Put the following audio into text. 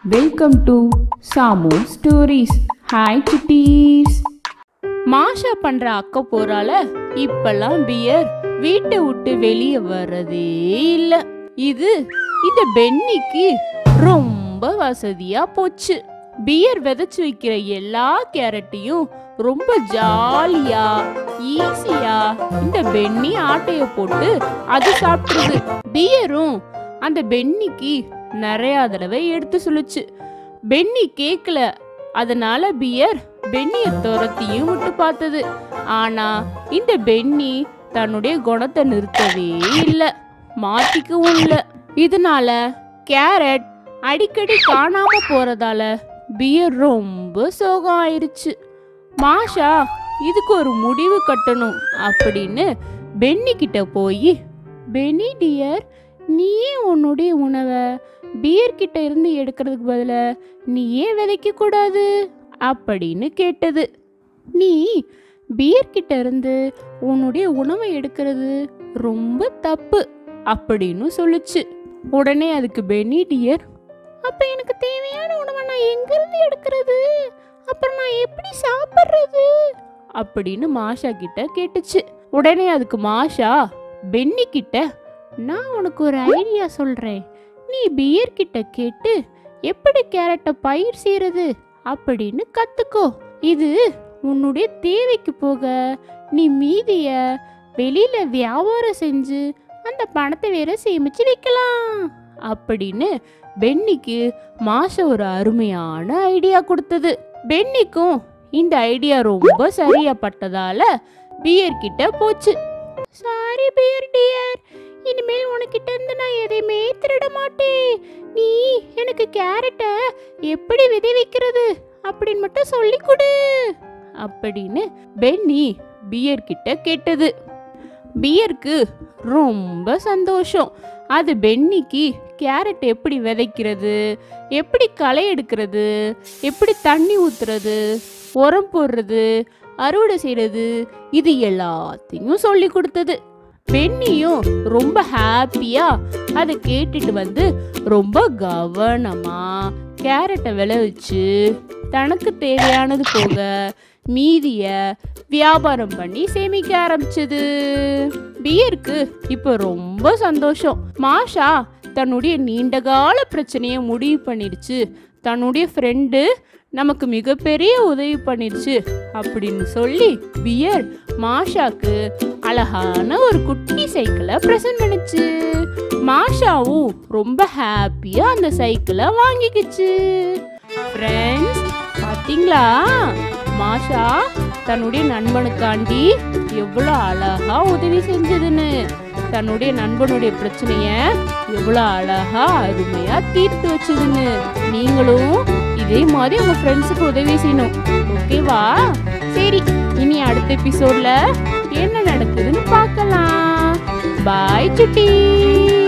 welcome to Samu stories hi சிட்டீஸ் மாஷா பண்ற அக்க போறால இப்பெல்லாம் பியர் வீட்டை விட்டு வெளியே வர்றதே இல்ல இது இந்த பென்னிக்கு ரொம்ப வசதியா போச்சு பியர் விதைச்சு வைக்கிற எல்லா கேரட்டையும் ரொம்ப ஜாலியா ஈஸியா இந்த பென்னி ஆட்டைய போட்டு அது சாப்பிட்டுருது பியரும் அந்த பென்னிக்கு நிறைய தடவை எடுத்து சொல்லுச்சு பென்னி கேட்கல அதனால பியர் பென்னிய துரத்தியும் விட்டு பார்த்தது ஆனா இந்த பென்னி தன்னுடைய குணத்தை நிறுத்தவே இல்லை மாத்திக்கவும் இல்லை இதனால கேரட் அடிக்கடி காணாம போறதால பியர் ரொம்ப சோகம் ஆயிருச்சு மாஷா இதுக்கு ஒரு முடிவு கட்டணும் அப்படின்னு பென்னி கிட்ட போய் பென்னி டியர் நீயே உன்னுடைய உணவை பியர் கிட்ட இருந்து எடுக்கிறதுக்கு பதிலா நீ ஏன் விதைக்க கூடாது அப்படின்னு கேட்டது நீ பியர் கிட்ட இருந்து உன்னுடைய உணவை எடுக்கிறது ரொம்ப தப்பு அப்படின்னு சொல்லுச்சு உடனே அதுக்கு பென்னி டியர் அப்ப எனக்கு தேவையான உணவை நான் எங்கிருந்து எடுக்கிறது அப்புறம் நான் எப்படி சாப்பிட்றது அப்படின்னு மாஷா கிட்ட கேட்டுச்சு உடனே அதுக்கு மாஷா பென்னி கிட்ட நான் உனக்கு ஒரு ஐடியா சொல்றேன் நீ பியர் கிட்ட கேட்டு எப்படி கேரட்டை பயிர் செய்யறது அப்படின்னு கத்துக்கோ இது உன்னுடைய தேவைக்கு போக நீ மீதிய வெளியில வியாபாரம் செஞ்சு அந்த பணத்தை வேற சேமிச்சு வைக்கலாம் அப்படின்னு பென்னிக்கு மாஷா ஒரு அருமையான ஐடியா கொடுத்தது பென்னிக்கும் இந்த ஐடியா ரொம்ப சரியா பட்டதால பியர் கிட்ட போச்சு சாரி பியர் டியர் இனிமேல் உனக்கிட்ட இருந்து நான் எதையுமே திருட மாட்டேன் நீ எனக்கு கேரட்டை எப்படி விதைவிக்கிறது அப்படின்னு மட்டும் சொல்லி கொடு அப்படின்னு பென்னி பியர் கிட்ட கேட்டது பியருக்கு ரொம்ப சந்தோஷம் அது பென்னிக்கு கேரட் எப்படி விதைக்கிறது எப்படி களை எடுக்கிறது எப்படி தண்ணி ஊத்துறது உரம் போடுறது அறுவடை செய்யறது இது எல்லாத்தையும் சொல்லி கொடுத்தது பென்னியும் ரொம்ப ஹாப்பியா அதை கேட்டுட்டு வந்து ரொம்ப கவனமா கேரட்டை விளைவிச்சு தனக்கு தேவையானது போக மீதிய வியாபாரம் பண்ணி சேமிக்க ஆரம்பிச்சது பியருக்கு இப்போ ரொம்ப சந்தோஷம் மாஷா தன்னுடைய நீண்டகால பிரச்சனையை முடிவு பண்ணிடுச்சு தன்னுடைய ஃப்ரெண்டு நமக்கு மிகப்பெரிய உதவி பண்ணிடுச்சு அப்படின்னு சொல்லி பியர் மாஷாக்கு அழகான ஒரு குட்டி சைக்கிளை ப்ரெசன்ட் பண்ணுச்சு மாஷாவும் ரொம்ப ஹாப்பியா அந்த சைக்கிளை வாங்கிக்கிச்சு ஃப்ரெண்ட்ஸ் பாத்தீங்களா மாஷா தன்னுடைய நண்பனுக்காண்டி எவ்வளோ அழகா உதவி செஞ்சதுன்னு தன்னுடைய நண்பனுடைய பிரச்சனைய எவ்வளோ அழகா அருமையா தீர்த்து வச்சதுன்னு நீங்களும் இதே மாதிரி உங்க ஃப்ரெண்ட்ஸுக்கு உதவி செய்யணும் ஓகேவா சரி இனி அடுத்த எபிசோட்ல என்ன நடக்குதுன்னு பார்க்கலாம் பாய் சுட்டி